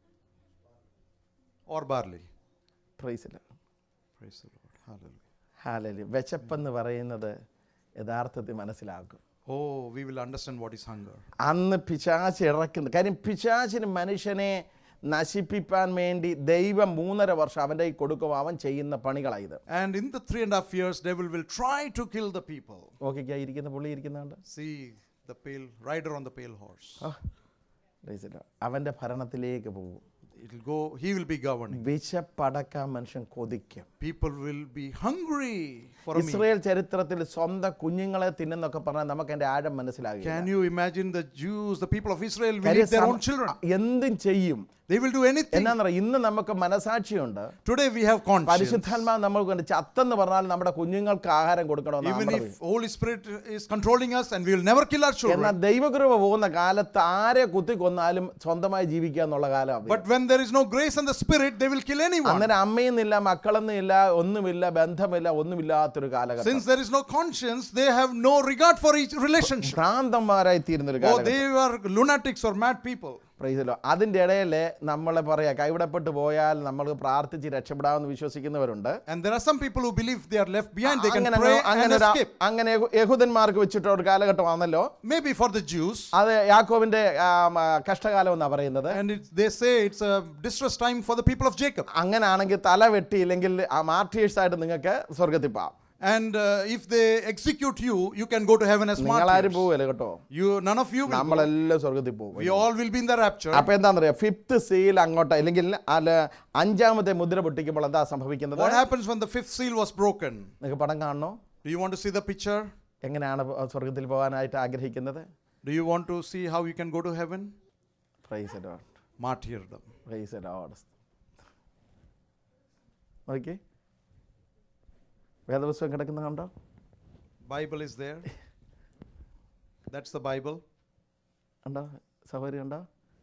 or barley? Praise the Lord. Praise the Lord. Hallelujah. ഹാലലി വിശപ്പെന്ന് പറയുന്നത് യഥാർത്ഥത്തിൽ മനസ്സിലാക്കും Oh, we will understand what is hunger. അന്ന് പിശാച് ഇറക്കുന്നത് കാര്യം പിശാചിന് മനുഷ്യനെ നശിപ്പിക്കാൻ വേണ്ടി ദൈവം മൂന്നര വർഷം അവൻ്റെ കയ്യിൽ കൊടുക്കും അവൻ ചെയ്യുന്ന പണികളായത് And in the three and a half years, devil will try to kill the people. നോക്കിക്കാ ഇരിക്കുന്ന പുള്ളി ഇരിക്കുന്നുണ്ട് See the pale rider on the pale horse. അവൻ്റെ ഭരണത്തിലേക്ക് പോകും It will go. He will be governing. വിശപ്പടക്കാൻ മനുഷ്യൻ കൊതിക്കും People will be hungry for a meal. Israel ചരിത്രത്തിൽ സ്വന്തം കുഞ്ഞുങ്ങളെ തിന്നുന്നൊക്കെ പറഞ്ഞാൽ നമുക്ക് എൻ്റെ ആഴം മനസ്സിലാകില്ല Can you imagine the Jews, the people of Israel, will കാര്യം eat their സമ- own children? എന്തും ചെയ്യും They will do anything. എന്നാന്ന് പറയാ ഇന്ന് നമുക്ക് മനസാക്ഷിയുണ്ട് Today we have conscience. പരിശുദ്ധാത്മാവ് നമ്മൾക്ക് വേണ്ടി ചത്തെന്ന് പറഞ്ഞാൽ നമ്മുടെ കുഞ്ഞുങ്ങൾക്ക് ആഹാരം കൊടുക്കണമെന്ന് Even നമ്മുടെ if Holy Spirit is controlling us and we will never kill our children. എന്നാൽ ദൈവകൃപ പോകുന്ന കാലത്ത് ആരെ കുത്തി കൊന്നാലും സ്വന്തമായി ജീവിക്കുക എന്നുള്ള കാലം But when there is no grace and the Spirit, they will kill anyone. അന്നേരം അമ്മയെന്നില്ല മക്കളെന്നില്ല ഒന്നുമില്ല ബന്ധമില്ല ഒന്നുമില്ലാത്തൊരു കാലഘട്ടം Since there is no conscience, they have no regard for each relationship. ഭ്രാന്തന്മാരായി തീരുന്നൊരു Oh, കാലഘട്ടം they are lunatics or mad people. പ്രൈസലോ അതിൻ്റെ ഇടയിൽ നമ്മളെ പറയാ കൈവിടപ്പെട്ടു പോയാൽ നമ്മൾ പ്രാർത്ഥിച്ച് രക്ഷപ്പെടാമെന്ന് വിശ്വസിക്കുന്നവരുണ്ട് And there are some people who believe they are left behind, they can അങ്ങനെ pray അങ്ങനെ and ഒരു- escape. അങ്ങനെ യഹൂ- യഹൂദന്മാർക്ക് വെച്ചിട്ട് ഒരു കാലഘട്ടമാണല്ലോ Maybe for the Jews. അത് യാക്കോബിന്റെ ആ, മ, കഷ്ടകാലം എന്നാ പറയുന്നത് And it, they say it's a distress time for the people of Jacob. അങ്ങനാണെങ്കിൽ തല വെട്ടിയില്ലെങ്കിൽ ആ മാർട്ടീഴ്സ് ആയിട്ട് നിങ്ങൾക്ക് സ്വർഗത്തിൽ പോവാം And uh, if they execute you, you can go to heaven as നിങ്ങളാരും martyrs. പോവല്ലേ കേട്ടോ You, none of you will. Go. നമ്മളെല്ലാം സ്വർഗത്തിൽ പോകും We all will be in the rapture. അപ്പൊ എന്താണെന്നറിയാം ഫിഫ്ത്ത് സീൽ അങ്ങോട്ട് അല്ലെങ്കിൽ അല്ല അഞ്ചാമത്തെ മുദ്ര പൊട്ടിക്കുമ്പോൾ എന്താ സംഭവിക്കുന്നത് What happens when the fifth seal was broken? നിങ്ങൾക്ക് പടം കാണണോ Do you want to see the picture? എങ്ങനെയാണ് പോ- സ്വർഗത്തിൽ പോകാനായിട്ട് ആഗ്രഹിക്കുന്നത് Do you want to see how you can go to heaven? Praise Lord Martyrdom. Praise Lord നോക്കി വേദപുസ്തകം കിടക്കുന്ന കണ്ടോ Bible is there. That's the Bible. ഉണ്ടോ സൗകര്യം ഉണ്ടോ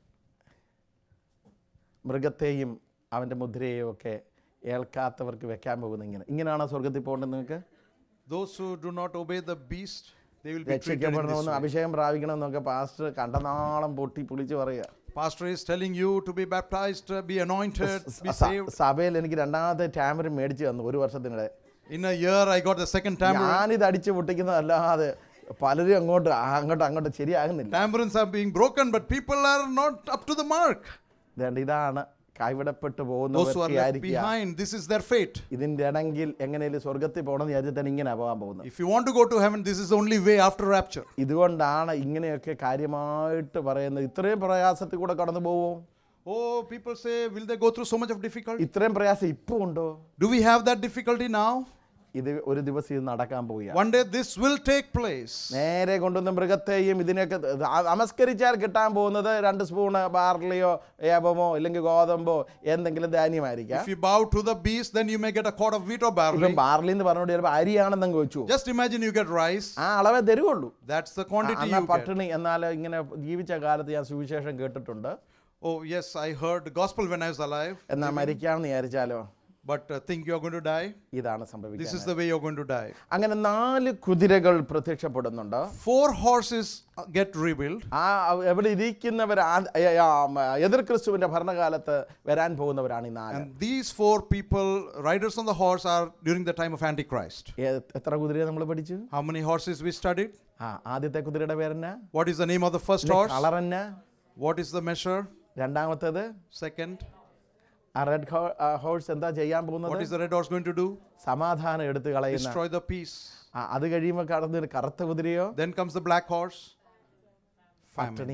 മൃഗത്തെയും അവൻ്റെ മുദ്രയെയും ഒക്കെ ഏൽക്കാത്തവർക്ക് വെക്കാൻ പോകുന്ന ഇങ്ങനെ ഇങ്ങനെയാണോ സ്വർഗത്തിൽ പോകേണ്ടത് നിങ്ങൾക്ക് Those who do not obey the beast, they will be treated in this രക്ഷിക്കപ്പെടണമെന്ന് way. അഭിഷേകം പ്രാപിക്കണമെന്നൊക്കെ പാസ്റ്റർ കണ്ടനാളം പൊട്ടി പൊളിച്ച് പറയുക Pastor is telling you to be baptized, uh, be anointed, be സ- saved. സഭയിൽ എനിക്ക് രണ്ടാമത്തെ ടാമർ മേടിച്ചു തന്നു ഒരു വർഷത്തിനിടെ In a year, I got the second tambourine. ഞാനിത് അടിച്ച് പൊട്ടിക്കുന്നതല്ലാതെ പലരും അങ്ങോട്ട് അങ്ങോട്ട് അങ്ങോട്ട് ശരിയാകുന്നില്ല Tambourines are being broken, but people are not up to the mark. ഇതുകൊണ്ട് ഇതാണ് കൈവിടപ്പെട്ടു Those who are പോകുന്നവർക്ക് left ആയിരിക്കുക behind, this is their fate. ഇതിൻ്റെ ഇടങ്കിൽ എങ്ങനെയും സ്വർഗത്തിൽ പോകണമെന്ന് വിചാരിച്ചിട്ട് തന്നെ ഇങ്ങനെ പോകാൻ പോകുന്നത് If you want to go to heaven, this is the only way after rapture. ഇതുകൊണ്ടാണ് ഇങ്ങനെയൊക്കെ കാര്യമായിട്ട് പറയുന്നത് ഇത്രയും പ്രയാസത്തിൽ കൂടെ കടന്നു പോവും Oh, people say, will they go through so much of difficulty? ഇത്രയും പ്രയാസം ഇപ്പം ഉണ്ടോ Do we have that difficulty now? ഇത് ഒരു ദിവസം ഇത് നടക്കാൻ പോവുക One day this will take place. നേരെ കൊണ്ടുവന്ന് മൃഗത്തെയും ഇതിനെയൊക്കെ ത- ആ- നമസ്കരിച്ചാൽ കിട്ടാൻ പോകുന്നത് രണ്ട് സ്പൂണ് ബാർലിയോ ഏപമോ അല്ലെങ്കിൽ ഗോതമ്പോ എന്തെങ്കിലും ധാന്യമായിരിക്കാം If you bow to the beast, then you may get a quart of wheat or ഇപ്പം barley. ബാർലി എന്ന് പറഞ്ഞോണ്ട് ചിലപ്പോൾ അരിയാണെന്നങ്ങ് വെച്ചു Just imagine you get rice. ആ അളവേ തരുവുള്ളൂ That's the quantity എന്നാ you get. പട്ടിണി എന്നാൽ ഇങ്ങനെ ജീവിച്ച കാലത്ത് ഞാൻ സുവിശേഷം കേട്ടിട്ടുണ്ട് Oh, yes, I heard the gospel when I was alive. എന്നാൽ മരിക്കാമെന്ന് വിചാരിച്ചാലോ But uh, think you're going to die? ഇതാണ് This സംഭവിക്കുന്നത് is the way you're going to die. അങ്ങനെ നാല് കുതിരകൾ പ്രത്യക്ഷപ്പെടുന്നുണ്ട് Four horses uh, get revealed. ആ എവിടെ ഇരിക്കുന്നവർ ആ- ആ- ആ- എതിർ ക്രിസ്തുവിന്റെ ഭരണകാലത്ത് വരാൻ പോകുന്നവരാണ് ഈ നാല് And these four people, riders on the horse, are during the time of Antichrist. ഏ- എത്ര കുതിരയെ നമ്മൾ പഠിച്ചു How many horses we studied? ആ ആദ്യത്തെ കുതിരയുടെ പേരെന്നാ What is the name of the first horse? Colour എന്നാ What is the measure? രണ്ടാമത്തേത് Second, ആ റെഡ് ഹോഴ്സ് എന്താ ചെയ്യാൻ what പോകുന്നത് is the red horse going to do? സമാധാനം എടുത്ത് കളയുന്ന Destroy the peace. ആ, അത് കഴിയുമ്പോൾ കടന്ന് കറുത്ത കുതിരയോ Then comes the black horse. പട്ടിണി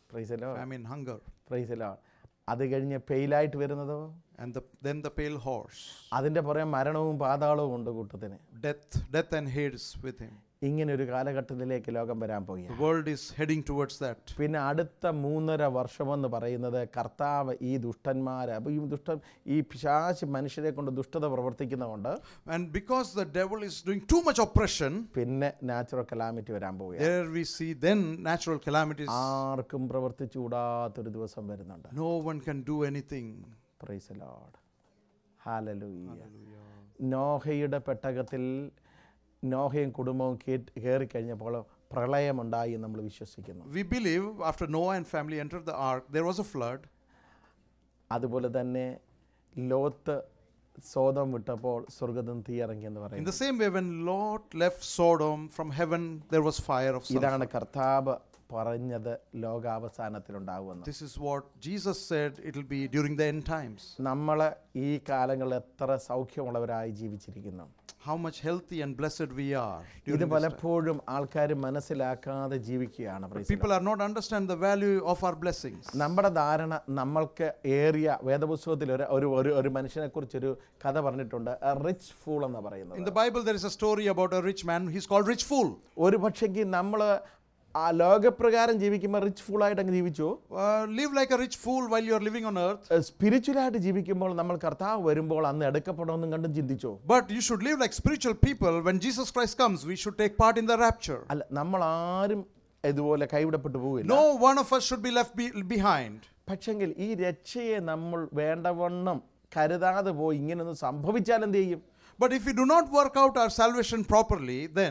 പ്രൈസലോ famine, hunger. പ്രൈസലോ അത് കഴിഞ്ഞ് പെയിലായിട്ട് വരുന്നതോ And the, then the pale horse, അതിൻ്റെ പുറമെ മരണവും പാതാളവും ഉണ്ട് കൂട്ടത്തിന് death, death and hades with him. ഇങ്ങനെ ഒരു കാലഘട്ടത്തിലേക്ക് ലോകം വരാൻ പോയി The world is heading towards that. പിന്നെ അടുത്ത മൂന്നര വർഷമെന്ന് പറയുന്നത് കർത്താവ് ഈ ദുഷ്ടന്മാരെ അപ്പോൾ ഈ ദുഷ്ടൻ ഈ പിശാച് മനുഷ്യരെ കൊണ്ട് ദുഷ്ടത പ്രവർത്തിക്കുന്നതുകൊണ്ട് And because the devil is doing too much oppression, പിന്നെ നാച്ചുറൽ കലാമിറ്റി വരാൻ പോവുകയാണ് there we see then natural calamities. ആർക്കും പ്രവർത്തിച്ചുകൂടാത്തൊരു ദിവസം വരുന്നുണ്ട് No one can do anything. Praise Lord hallelujah നോഹയുടെ പെട്ടകത്തിൽ നോഹയും കുടുംബവും കയറിക്കഴിഞ്ഞപ്പോൾ പ്രളയമുണ്ടായി എന്ന് നമ്മൾ വിശ്വസിക്കുന്നു We believe after Noah and family entered the ark, there was a flood. അതുപോലെ തന്നെ ലോത്ത് സോതം വിട്ടപ്പോൾ സ്വർഗത്തിൽ തീ ഇറങ്ങി എന്ന് In പറയും the same way, when Lot left Sodom from heaven, there was fire of sulfur. ഇതാണ് കർത്താവ് പറഞ്ഞത് ലോകാവസാനത്തിലുണ്ടാകുമെന്ന് This is what Jesus said it will be during the end times. നമ്മൾ ഈ കാലങ്ങളിൽ എത്ര സൗഖ്യമുള്ളവരായി ജീവിച്ചിരിക്കുന്നു How much healthy and blessed we are. ഇത് During this time. പലപ്പോഴും ആൾക്കാർ മനസ്സിലാക്കാതെ ജീവിക്കുകയാണ് praise the Lord. People are not understand the value of our blessings. നമ്മുടെ ധാരണ നമ്മൾക്ക് ഏറിയ വേദപുസ്തകത്തിൽ ഒരു ഒരു ഒരു ഒരു മനുഷ്യനെ കുറിച്ചൊരു കഥ പറഞ്ഞിട്ടുണ്ട് റിച്ച് ഫൂൾ എന്ന് പറയുന്നത് In the Bible, there is a story about a rich man. He's called Rich Fool. ഒരു പക്ഷെങ്കിൽ നമ്മൾ ആ ലോകപ്രകാരം ജീവിക്കുമ്പോൾ റിച്ച് ഫൂളായിട്ട് അങ്ങ് ജീവിച്ചു Uh, live like a rich fool while you are living on earth. സ്പിരിച്വലായിട്ട് ജീവിക്കുമ്പോൾ നമ്മൾ കർത്താവ് വരുമ്പോൾ അന്ന് എടുക്കപ്പെടുമെന്നും കണ്ടും ചിന്തിച്ചോ But you should live like spiritual people. When Jesus Christ comes, we should take part in the rapture. അല്ല നമ്മൾ ആരും ഇതുപോലെ കൈവിടപ്പെട്ടു പോവില്ല No one of us should be left be- behind. പക്ഷെങ്കിൽ ഈ രക്ഷയെ നമ്മൾ വേണ്ടവണ്ണം കരുതാതെ പോയി ഇങ്ങനൊന്നും സംഭവിച്ചാൽ എന്ത് ചെയ്യും But if we do not work out our salvation properly, then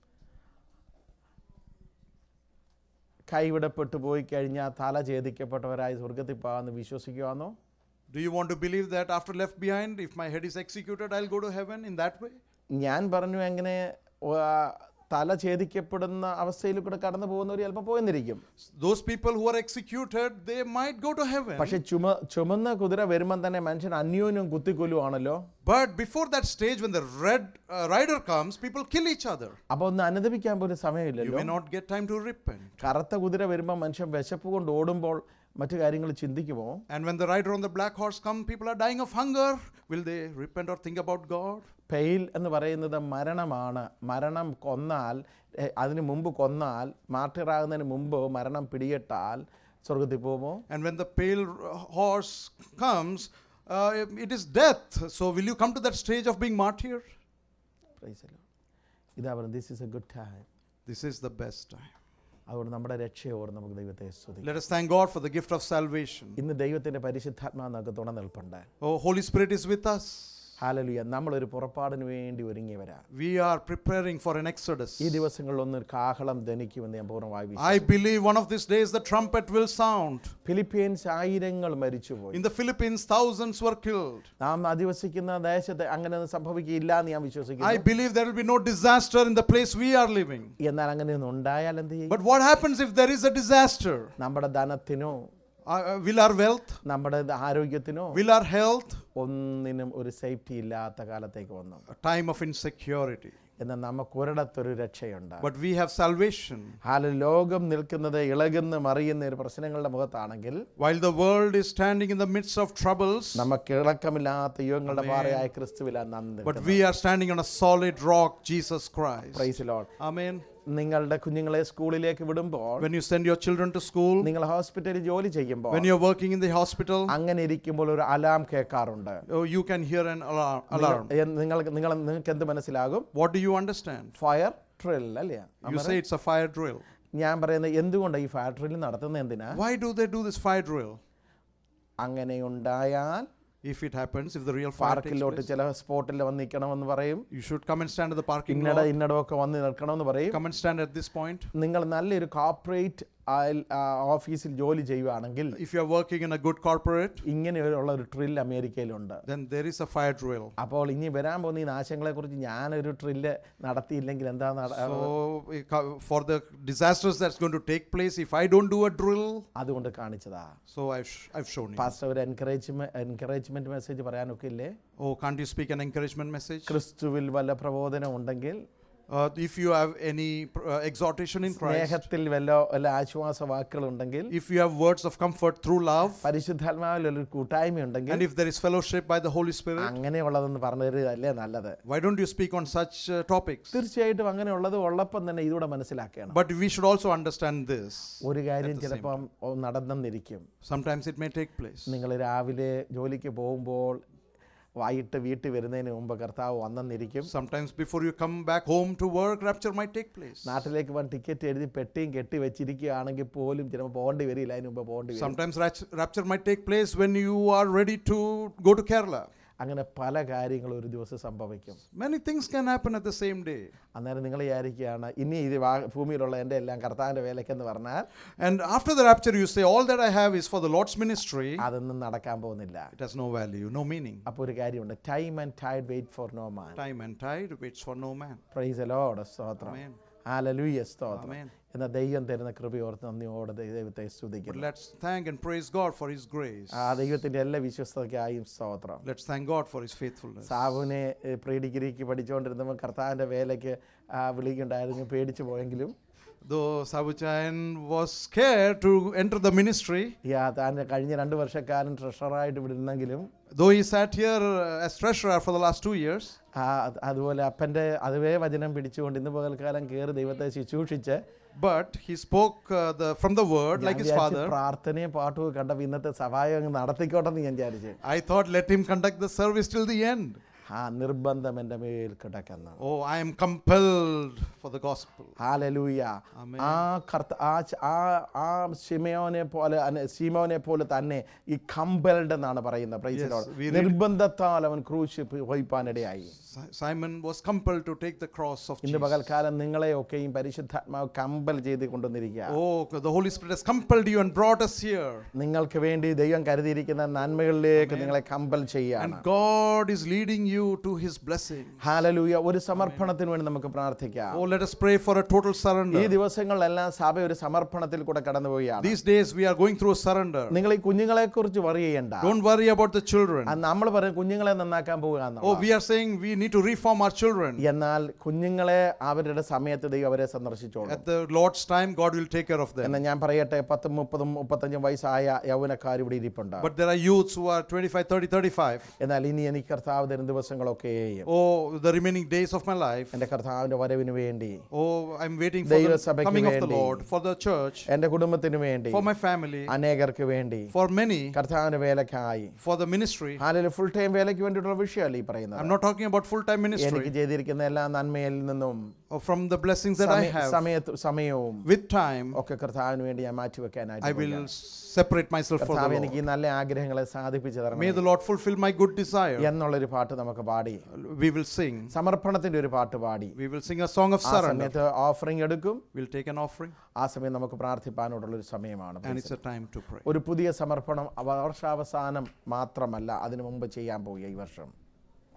കൈവിടപ്പെട്ടു പോയി കഴിഞ്ഞാൽ തല ഛേദിക്കപ്പെട്ടവരായി സ്വർഗത്തിൽ പോകാമെന്ന് വിശ്വസിക്കുവാന്നോ do you want to believe that after left behind, if my head is executed, I'll go to heaven in that way? ഞാൻ പറഞ്ഞു എങ്ങനെ ആ, തല ഛേദിക്കപ്പെടുന്ന അവസ്ഥയിൽ കൂടെ കടന്നു പോകുന്നവർ ചിലപ്പോൾ പോയെന്നിരിക്കും Those people who are executed, they might go to heaven. പക്ഷെ ചുമ ചുമന്ന കുതിര വരുമ്പം തന്നെ മനുഷ്യൻ അന്യോന്യം കുത്തിക്കൊല്ലുവാണല്ലോ But before that stage, when the red uh, rider comes, people kill each other. അപ്പോൾ ഒന്ന് അനുദപിക്കാൻ പോലും You സമയമില്ലല്ലോ may not get time to repent. കറുത്ത കുതിര വരുമ്പോൾ മനുഷ്യൻ വിശപ്പ് കൊണ്ട് ഓടുമ്പോൾ മറ്റു കാര്യങ്ങൾ ചിന്തിക്കുമോ And when the rider on the black horse come, people are dying of hunger. Will they repent or think about God? പെയിൽ എന്ന് പറയുന്നത് മരണമാണ് മരണം കൊന്നാൽ എ, അതിന് മുമ്പ് കൊന്നാൽ മാർട്ടിറാകുന്നതിന് മുമ്പ് മരണം പിടിയിട്ടാൽ സ്വർഗത്തിൽ പോകുമോ And when the pale uh, horse comes, uh, it is death. So will you come to that stage of being martyr? Praise the Lord. ഇതാ പറയുന്നത് this is a good time This is the best time. അതുകൊണ്ട് നമ്മുടെ രക്ഷയോട് നമുക്ക് ദൈവത്തെ സ്തുതി Let us thank God for the gift of salvation. ഇന്ന് ദൈവത്തിന്റെ പരിശുദ്ധാത്മാവ് നമുക്ക് തുണ നിൽപ്പുണ്ട് Oh, Holy Spirit is with us. ഹാലലുയ നമ്മളൊരു പുറപ്പാടിന് വേണ്ടി ഒരുങ്ങിയവരാ We are preparing for an exodus. ഈ ദിവസങ്ങളിലൊന്ന് ഒരു കാഹളം ധനിക്കുമെന്ന് ഞാൻ പൂർണ്ണമായി വിശ്വസിക്കുന്നു. I believe one of these days the trumpet will sound. Philippines ആയിരങ്ങൾ മരിച്ചുപോയി In the Philippines, thousands were killed. നാം അധിവസിക്കുന്ന ദേശത്ത് അങ്ങനെ ഒന്നും സംഭവിക്കില്ല എന്ന് ഞാൻ I വിശ്വസിക്കുന്നു believe there will be no disaster in the place we are living. എന്നാൽ അങ്ങനെ ഒന്നും ഉണ്ടായാൽ എന്ത് ചെയ്യും But what happens if there is a disaster? നമ്മുടെ ധനത്തിനോ Uh, uh, will our wealth, നമ്മുടെ ആരോഗ്യത്തിനോ will our health, ഒന്നിനും ഒരു സേഫ്റ്റി ഇല്ലാത്ത കാലത്തേക്ക് വന്നു a time of insecurity? എന്നാൽ നമുക്ക് ഒരിടത്തൊരു രക്ഷയുണ്ട് But we have salvation. ഹാല ലോകം നിൽക്കുന്നത് ഇളകുന്ന മറിയുന്ന ഒരു പ്രശ്നങ്ങളുടെ മുഖത്താണെങ്കിൽ While the world is standing in the midst of troubles, നമുക്ക് ഇളക്കമില്ലാത്ത യുഗങ്ങളുടെ പാറയായ ക്രിസ്തുവില നന്ദി but we are standing on a solid rock, Jesus Christ. Praise Lord Amen. നിങ്ങളുടെ കുഞ്ഞുങ്ങളെ സ്കൂളിലേക്ക് വിടുമ്പോൾ When you send your children to school, നിങ്ങൾ ഹോസ്പിറ്റലിൽ ജോലി ചെയ്യുമ്പോൾ when you're working in the hospital, അങ്ങനെ ഇരിക്കുമ്പോൾ ഒരു അലാം കേൾക്കാറുണ്ട് oh, you can hear an alarm. alarm. നിങ്ങൾക്ക് നിങ്ങൾ നിങ്ങൾക്ക് എന്ത് മനസ്സിലാകും What do you understand? Fire drill അല്ലേ You say it's a fire drill. ഞാൻ പറയുന്നത് എന്തുകൊണ്ട് ഈ ഫയർ ട്രിൽ നടത്തുന്നത് എന്തിനാ Why do they do this fire drill? അങ്ങനെ ഉണ്ടായാൽ If it happens, if the real fire takes പാർക്കിലോട്ട് place, ചില സ്പോട്ടിൽ വന്ന് നിൽക്കണമെന്ന് പറയും you should come and stand at the parking ഇന്നട lot. ഇന്നടമൊക്കെ വന്ന് നിൽക്കണമെന്ന് പറയും Come and stand at this point. നിങ്ങൾ നല്ലൊരു കോർപ്പറേറ്റ് ഓഫീസിൽ ജോലി ചെയ്യുവാണെങ്കിൽ If you are working in a good corporate, ഇങ്ങനെയുള്ള ഒരു ട്രിൽ അമേരിക്കയിലുണ്ട് then there is a fire drill. അപ്പോൾ ഇനി വരാൻ പോകുന്ന ഈ നാശങ്ങളെ കുറിച്ച് ഞാനൊരു ട്രില്ല് നടത്തിയില്ലെങ്കിൽ എന്താ നട- So, eh, co- for the disasters that's going to take place, if I don't do a drill, അതുകൊണ്ട് കാണിച്ചതാ so I've, sh- I've shown you. Pastor ഒരു എൻകറേജ്മെന്റ് എൻകറേജ്മെന്റ് മെസ്സേജ് പറയാനൊക്കെ ഇല്ലേ Oh, can't you speak an encouragement message? ക്രിസ്തുവിൽ വല്ല പ്രബോധനം ഉണ്ടെങ്കിൽ Uh, if you have any uh, exhortation in Christ, സ്നേഹത്തിൽ വല്ല വല്ല ആശ്വാസ വാക്കുകളുണ്ടെങ്കിൽ if you have words of comfort through love, പരിശുദ്ധാത്മാവിൽ ഒരു കൂട്ടായ്മ ഉണ്ടെങ്കിൽ and if there is fellowship by the Holy Spirit, അങ്ങനെയുള്ളതെന്ന് പറഞ്ഞു തരുകയല്ലേ നല്ലത് why don't you speak on such uh, topics? തീർച്ചയായിട്ടും അങ്ങനെയുള്ളത് ഉള്ളപ്പം തന്നെ ഇതൂടെ മനസ്സിലാക്കണം But we should also understand this. ഒരു കാര്യം ചിലപ്പം ഓ, നടന്നെന്നിരിക്കും Sometimes it may take place. നിങ്ങൾ രാവിലെ ജോലിക്ക് പോകുമ്പോൾ വൈകിട്ട് വീട്ടിൽ വരുന്നതിന് മുമ്പ് കർത്താവ് വന്നെന്നിരിക്കും Sometimes before you come back home to work, rapture might take place. നാട്ടിലേക്ക് വന്ന് ടിക്കറ്റ് എഴുതി പെട്ടിയും കെട്ടി വെച്ചിരിക്കുകയാണെങ്കിൽ പോലും ചിലപ്പോൾ പോകേണ്ടി വരില്ല അതിന് മുമ്പ് പോകേണ്ടി വരും Sometimes rapt- rapture might take place when you are ready to go to Kerala. അങ്ങനെ പല കാര്യങ്ങളും ഒരു ദിവസം സംഭവിക്കും Many things can happen at the same day. അന്നേരം നിങ്ങൾ വിചാരിക്കുകയാണ് ഇനി ഇത് വാ- ഭൂമിയിലുള്ള എൻ്റെ എല്ലാം കർത്താവിൻ്റെ വേലയ്ക്കെന്ന് പറഞ്ഞാൽ And after the rapture, you say, All that I have is for the Lord's ministry. അതൊന്നും നടക്കാൻ പോകുന്നില്ല It has no value, no meaning. അപ്പോൾ ഒരു കാര്യമുണ്ട് time and tide wait for no man Time and tide waits for no man. Praise Lord സ്തോത്രം Amen. ഹാലലൂയ സ്തോത്രം Amen. എന്ന ദൈവം തരുന്ന കൃപയോർത്ത് നന്ദിയോടെ ദൈവത്തെ But സ്തുതിക്കുന്നു let's thank and praise God for His grace. ആ ദൈവത്തിൻ്റെ എല്ലാ വിശ്വസ്തയ്ക്കായും സ്തോത്രം Let's thank God for His faithfulness. സാബുവിനെ പ്രീ ഡിഗ്രിക്ക് പഠിച്ചുകൊണ്ടിരുന്നപ്പോൾ കർത്താവിൻ്റെ വേലയ്ക്ക് ആ, വിളിക്കുണ്ടായിരുന്നു പേടിച്ചു പോയെങ്കിലും Though Sabuchayan was scared to enter the ministry, ഈ ആ താൻ കഴിഞ്ഞ രണ്ട് വർഷക്കാരൻ ട്രഷറായിട്ട് വിടുന്നെങ്കിലും though he sat here uh, as treasurer for the last two years, ആ അത് അതുപോലെ അപ്പൻ്റെ അതുവേ വചനം പിടിച്ചുകൊണ്ട് ഇന്ന് പകൽക്കാലം കയറി ദൈവത്തെ ശുശ്രൂഷിച്ച് but he spoke uh, the, from the word like ഞാൻ his വിചാരിച്ചു father. പ്രാർത്ഥനയും പാട്ടും ഒക്കെ കണ്ടപ്പോൾ ഇന്നത്തെ സഭായം അങ്ങ് നടത്തിക്കോട്ടെ എന്ന് ഞാൻ വിചാരിച്ചു I thought, let him conduct the service till the end. ആ നിർബന്ധം എൻ്റെ മേൽ കിടക്കുന്ന Oh, I am compelled for the gospel. Hallelujah Amen. ആ കർത്ത ആ ച- ആ ആ ശിമയോനെ പോലെ അന- ശിമോനെ പോലെ തന്നെ ഈ കമ്പൽഡ് എന്നാണ് പറയുന്നത് പ്രൈസിലോട് we read- നിർബന്ധത്താൽ അവൻ ക്രൂശ് വഹിപ്പാനിടയായി Si- Simon was compelled to take the cross of ഇന്ന് Jesus. പകൽക്കാലം നിങ്ങളെയൊക്കെയും പരിശുദ്ധാത്മാവ് കമ്പൽ ചെയ്ത് കൊണ്ടുവന്നിരിക്കുക Oh, the Holy Spirit has compelled you and brought us here. നിങ്ങൾക്ക് വേണ്ടി ദൈവം കരുതിയിരിക്കുന്ന നന്മകളിലേക്ക് നിങ്ങളെ കമ്പൽ ചെയ്യാണ് And God is leading you to His blessing. Hallelujah ഒരു സമർപ്പണത്തിന് വേണ്ടി നമുക്ക് പ്രാർത്ഥിക്കാം Oh, let us pray for a total ഈ surrender. ദിവസങ്ങളിലെല്ലാം സഭ ഒരു സമർപ്പണത്തിൽ കൂടെ കടന്നുപോവുകയാണ് These days we are going through a surrender. നിങ്ങൾ ഈ കുഞ്ഞുങ്ങളെ കുറിച്ച് വറി ചെയ്യണ്ട Don't worry about the children. നമ്മൾ പറയും കുഞ്ഞുങ്ങളെ നന്നാക്കാൻ പോവുക Oh, we are saying we need to reform our children. എന്നാൽ കുഞ്ഞുങ്ങളെ അവരുടെ സമയത്ത് ദൈവം അവരെ സന്ദർശിച്ചോളും At the Lord's time, God will take care of them. എന്നാൽ ഞാൻ പറയട്ടെ പത്തും മുപ്പതും മുപ്പത്തഞ്ചും വയസ്സായ യൗവനക്കാർ ഇവിടെ ഇരിപ്പുണ്ട് But there are youths who are 25, 30, 35. എന്നാൽ ഇനി എനിക്ക് കർത്താവ് തരുന്ന ദിവസങ്ങളൊക്കെയും Oh, the remaining days of my life. എൻ്റെ കർത്താവിൻ്റെ വരവിന് വേണ്ടി Oh, I'm waiting for the ദൈവസഭയ്ക്ക് coming of the വേണ്ടി. Lord, for the church, എൻ്റെ കുടുംബത്തിന് വേണ്ടി for my family, അനേകർക്ക് വേണ്ടി for many, കർത്താവിൻ്റെ വേലക്കായി for the ministry. ഹാലൊരു ഫുൾ ടൈം വേലയ്ക്ക് വേണ്ടിയിട്ടുള്ള വിഷയമല്ല ഈ പറയുന്നത് I'm not talking about full time എനിക്ക് ministry, ചെയ്തിരിക്കുന്ന എല്ലാ നന്മയിൽ നിന്നും or from the blessings that I സമയ- have. സമയത്ത് സമയവും With time, ഒക്കെ കർത്താവിന് വേണ്ടി ഞാൻ I മാറ്റിവെക്കാനായിട്ട് will separate myself for കർത്താവ് the എനിക്ക് Lord. ഈ നല്ല ആഗ്രഹങ്ങളെ സാധിപ്പിച്ചു തരണം May the Lord fulfill my good desire. എന്നുള്ളൊരു പാട്ട് നമുക്ക് പാടി We will sing. സമർപ്പണത്തിന്റെ ഒരു പാട്ട് പാടി We will sing a song of ആ surrender. സമയത്ത് ഓഫറിംഗ് എടുക്കും We'll take an offering, ആ സമയം നമുക്ക് പ്രാർത്ഥിപ്പാനുള്ള ഒരു സമയമാണ് and it's a time to pray. ഒരു പുതിയ സമർപ്പണം വർഷാവസാനം മാത്രമല്ല അതിനു മുമ്പ് ചെയ്യാൻ പോവുക ഈ വർഷം